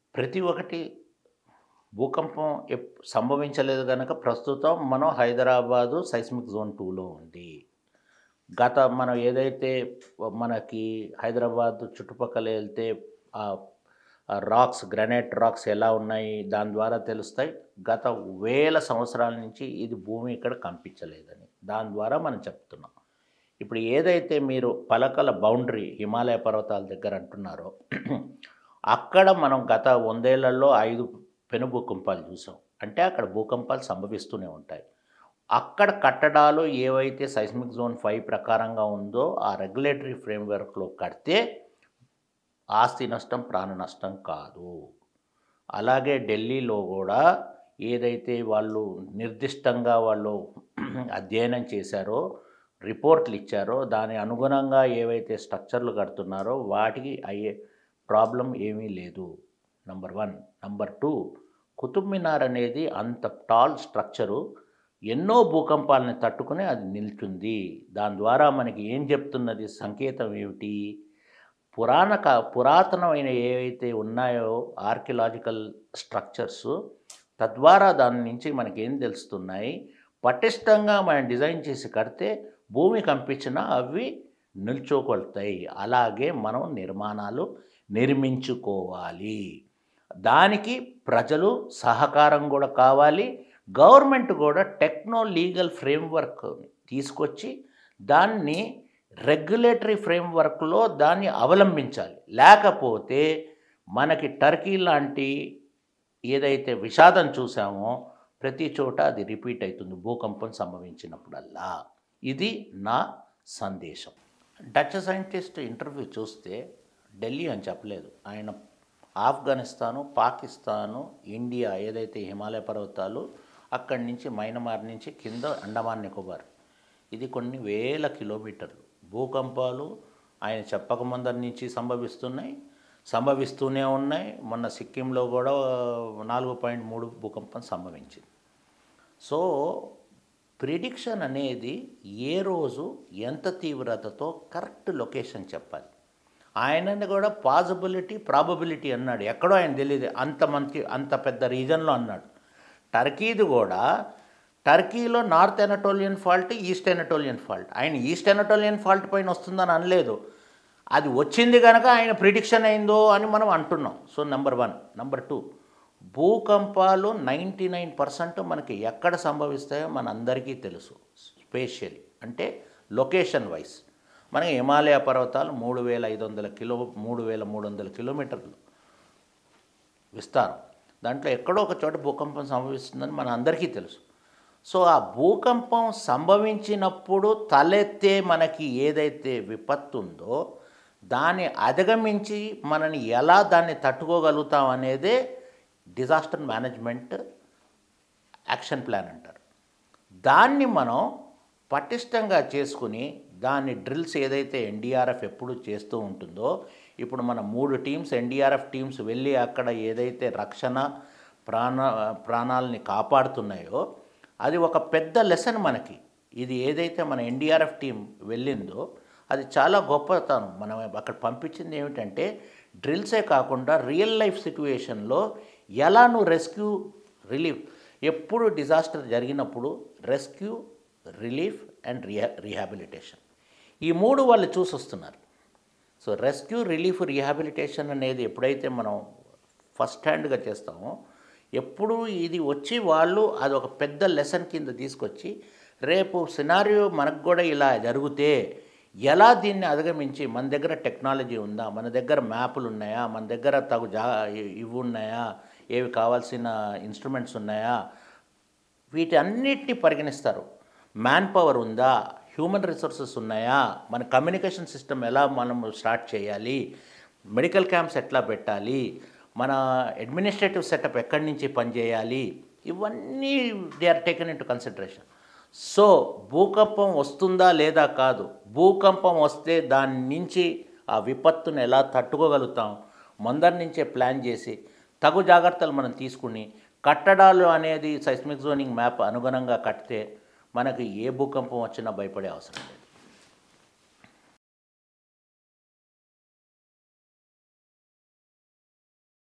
ప్రతి ఒక్కటి భూకంపం ఎప్ సంభవించలేదు కనుక ప్రస్తుతం మనం హైదరాబాదు సైస్మిక్ జోన్ టూలో ఉంది గత మనం ఏదైతే మనకి హైదరాబాద్ చుట్టుపక్కల వెళ్తే ఆ రాక్స్ గ్రనైట్ రాక్స్ ఎలా ఉన్నాయి దాని ద్వారా తెలుస్తాయి గత వేల సంవత్సరాల నుంచి ఇది భూమి ఇక్కడ కంపించలేదని దాని ద్వారా మనం చెప్తున్నాం ఇప్పుడు ఏదైతే మీరు పలకల బౌండరీ హిమాలయ పర్వతాల దగ్గర అంటున్నారో అక్కడ మనం గత వందేళ్లలో ఐదు పెను భూకంపాలు చూసాం అంటే అక్కడ భూకంపాలు సంభవిస్తూనే ఉంటాయి అక్కడ కట్టడాలు ఏవైతే సైస్మిక్ జోన్ ఫైవ్ ప్రకారంగా ఉందో ఆ రెగ్యులేటరీ ఫ్రేమ్వర్క్లో కడితే ఆస్తి నష్టం ప్రాణ నష్టం కాదు అలాగే ఢిల్లీలో కూడా ఏదైతే వాళ్ళు నిర్దిష్టంగా వాళ్ళు అధ్యయనం చేశారో రిపోర్ట్లు ఇచ్చారో దాని అనుగుణంగా ఏవైతే స్ట్రక్చర్లు కడుతున్నారో వాటికి అయ్యే ప్రాబ్లం ఏమీ లేదు number one number two Qutub Minar అనేది అంత టాల్ స్ట్రక్చరు ఎన్నో భూకంపాలని తట్టుకుని అది నిల్చుంది దాని ద్వారా మనకి ఏం చెప్తున్నది సంకేతం ఏమిటి పురాణ కా పురాతనమైన ఏవైతే ఉన్నాయో ఆర్కియలాజికల్ స్ట్రక్చర్స్ తద్వారా దాని నుంచి మనకి ఏం తెలుస్తున్నాయి పటిష్టంగా మనం డిజైన్ చేసి కడితే భూమి కంపించినా అవి నిల్చోకొడతాయి అలాగే మనం నిర్మాణాలు నిర్మించుకోవాలి దానికి ప్రజలు సహకారం కూడా కావాలి గవర్నమెంట్ కూడా టెక్నో లీగల్ ఫ్రేమ్వర్క్ తీసుకొచ్చి దాన్ని రెగ్యులేటరీ ఫ్రేమ్వర్క్లో దాన్ని అవలంబించాలి లేకపోతే మనకి టర్కీ లాంటి ఏదైతే విషాదం చూసామో ప్రతి చోట అది రిపీట్ అవుతుంది భూకంపం సంభవించినప్పుడల్లా ఇది నా సందేశం డచ్ సైంటిస్ట్ ఇంటర్వ్యూ చూస్తే ఢిల్లీ అని చెప్పలేదు ఆయన ఆఫ్ఘనిస్తాను పాకిస్తాను ఇండియా ఏదైతే హిమాలయ పర్వతాలు అక్కడి నుంచి మైనమార్ నుంచి కింద అండమాన్ నికోబార్ ఇది కొన్ని వేల కిలోమీటర్లు భూకంపాలు ఆయన చెప్పకముందరి నుంచి సంభవిస్తున్నాయి సంభవిస్తూనే ఉన్నాయి మొన్న సిక్కింలో కూడా నాలుగు పాయింట్ మూడు భూకంపం సంభవించింది సో ప్రిడిక్షన్ అనేది ఏ రోజు ఎంత తీవ్రతతో కరెక్ట్ లొకేషన్ చెప్పాలి ఆయనని కూడా పాసిబిలిటీ ప్రాబబిలిటీ అన్నాడు ఎక్కడో ఆయన తెలియదు అంత మంచి అంత పెద్ద రీజన్లో అన్నాడు టర్కీది కూడా టర్కీలో North Anatolian fault East Anatolian fault ఆయన ఈస్ట్ ఎనటోలియన్ ఫాల్ట్ పైన వస్తుందని అనలేదు అది వచ్చింది కనుక ఆయన ప్రిడిక్షన్ అయిందో అని మనం అంటున్నాం so number one number two భూకంపాలు నైంటీ నైన్ పర్సెంట్ మనకి ఎక్కడ సంభవిస్తాయో మన అందరికీ తెలుసు స్పేషియలీ అంటే లొకేషన్ వైజ్ మనకి హిమాలయ పర్వతాలు మూడు వేల ఐదు వందల కిలో మూడు వేల మూడు వందల కిలోమీటర్లు విస్తారం దాంట్లో ఎక్కడో ఒక చోట భూకంపం సంభవిస్తుందని మన అందరికీ తెలుసు సో ఆ భూకంపం సంభవించినప్పుడు తలెత్తే మనకి ఏదైతే విపత్తు ఉందో దాన్ని అధిగమించి మనని ఎలా దాన్ని తట్టుకోగలుగుతాం అనేదే డిజాస్టర్ మేనేజ్మెంట్ యాక్షన్ ప్లాన్ అంటారు దాన్ని మనం పటిష్టంగా చేసుకుని దాని డ్రిల్స్ ఏదైతే ఎన్డీఆర్ఎఫ్ ఎప్పుడు చేస్తూ ఉంటుందో ఇప్పుడు మన మూడు టీమ్స్ ఎన్డీఆర్ఎఫ్ టీమ్స్ వెళ్ళి అక్కడ ఏదైతే రక్షణ ప్రాణ ప్రాణాలని కాపాడుతున్నాయో అది ఒక పెద్ద లెసన్ మనకి ఇది ఏదైతే మన ఎన్డీఆర్ఎఫ్ టీం వెళ్ళిందో అది చాలా గొప్పతనం మనం అక్కడ పంపించింది ఏమిటంటే డ్రిల్సే కాకుండా రియల్ లైఫ్ సిచ్యువేషన్లో ఎలా నువ్వు రెస్క్యూ రిలీఫ్ ఎప్పుడు డిజాస్టర్ జరిగినప్పుడు రెస్క్యూ రిలీఫ్ అండ్ రియా రీహాబిలిటేషన్ ఈ మూడు వాళ్ళు చూసి వస్తున్నారు సో రెస్క్యూ రిలీఫ్ రీహాబిలిటేషన్ అనేది ఎప్పుడైతే మనం ఫస్ట్ హ్యాండ్గా చేస్తామో ఎప్పుడు ఇది వచ్చి వాళ్ళు అది ఒక పెద్ద లెసన్ కింద తీసుకొచ్చి రేపు సినారియో మనకు కూడా ఇలా జరిగితే ఎలా దీన్ని అధిగమించి మన దగ్గర టెక్నాలజీ ఉందా మన దగ్గర మ్యాపులు ఉన్నాయా మన దగ్గర తగు జా ఇవి ఉన్నాయా ఏవి కావాల్సిన ఇన్స్ట్రుమెంట్స్ ఉన్నాయా వీటన్నిటిని పరిగణిస్తారు మ్యాన్ పవర్ ఉందా హ్యూమన్ రిసోర్సెస్ ఉన్నాయా మన కమ్యూనికేషన్ సిస్టమ్ ఎలా మనం స్టార్ట్ చేయాలి మెడికల్ క్యాంప్స్ ఎట్లా పెట్టాలి మన అడ్మినిస్ట్రేటివ్ సెటప్ ఎక్కడి నుంచి పనిచేయాలి ఇవన్నీ they are taken into consideration so భూకంపం వస్తుందా లేదా కాదు భూకంపం వస్తే దాని నుంచి ఆ విపత్తును ఎలా తట్టుకోగలుగుతాం ముందరి నుంచే ప్లాన్ చేసి తగు జాగ్రత్తలు మనం తీసుకుని కట్టడాలు అనేది సైస్మిక్ జోనింగ్ మ్యాప్ అనుగుణంగా కడితే మనకు ఏ భూకంపం వచ్చినా భయపడే అవసరం లేదు